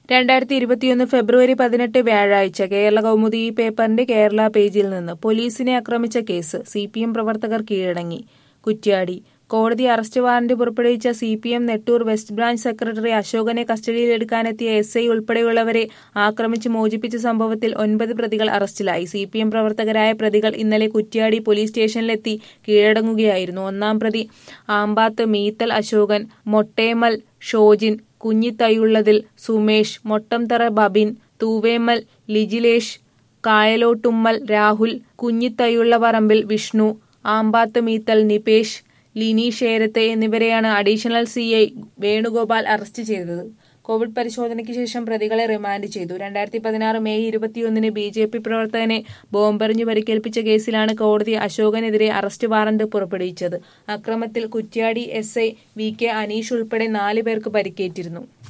രണ്ടായിരത്തി ഇരുപത്തിയൊന്ന് ഫെബ്രുവരി പതിനെട്ട് വ്യാഴാഴ്ച കേരള കൗമുദി ഈ പേപ്പറിന്റെ കേരള പേജിൽ നിന്ന് പോലീസിനെ ആക്രമിച്ച കേസ് സി പി എം പ്രവർത്തകർ കീഴടങ്ങി കുറ്റ്യാടി കോടതി അറസ്റ്റ് വാറന്റ് പുറപ്പെടുവിച്ച C P M Nettoor west branch secretary അശോകനെ കസ്റ്റഡിയിലെടുക്കാനെത്തിയ എസ് ഐ ഉൾപ്പെടെയുള്ളവരെ ആക്രമിച്ച് മോചിപ്പിച്ച സംഭവത്തിൽ ഒൻപത് പ്രതികൾ അറസ്റ്റിലായി സി പി എം പ്രവർത്തകരായ പ്രതികൾ ഇന്നലെ കുറ്റ്യാടി പോലീസ് സ്റ്റേഷനിലെത്തി കീഴടങ്ങുകയായിരുന്നു ഒന്നാം പ്രതി ആമ്പാത്ത് മീത്തൽ അശോകൻ മൊട്ടേമൽ ഷോജിൻ കുഞ്ഞിത്തൈയുള്ളതിൽ സുമേഷ് മൊട്ടംതറ ബബിൻ തൂവേമൽ ലിജിലേഷ് കായലോട്ടുമ്മൽ രാഹുൽ കുഞ്ഞിത്തൈയുള്ള പറമ്പിൽ വിഷ്ണു ആമ്പാത്ത് മീത്തൽ നിപേഷ് ലിനി ഷേരത്തെ എന്നിവരെയാണ് additional C I Venugopal arrest ചെയ്തത് കോവിഡ് പരിശോധനയ്ക്ക് ശേഷം പ്രതികളെ റിമാൻഡ് ചെയ്തു രണ്ടായിരത്തി പതിനാറ് മെയ് ഇരുപത്തിയൊന്നിന് ബി ജെ പി പ്രവർത്തകനെ ബോംബെറിഞ്ഞു പരിക്കേൽപ്പിച്ച കേസിലാണ് കോടതി അശോകനെതിരെ അറസ്റ്റ് വാറന്റ് പുറപ്പെടുവിച്ചത് അക്രമത്തിൽ Kuttiadi S I V K Aneesh ഉൾപ്പെടെ നാല് പേർക്ക് പരിക്കേറ്റിരുന്നു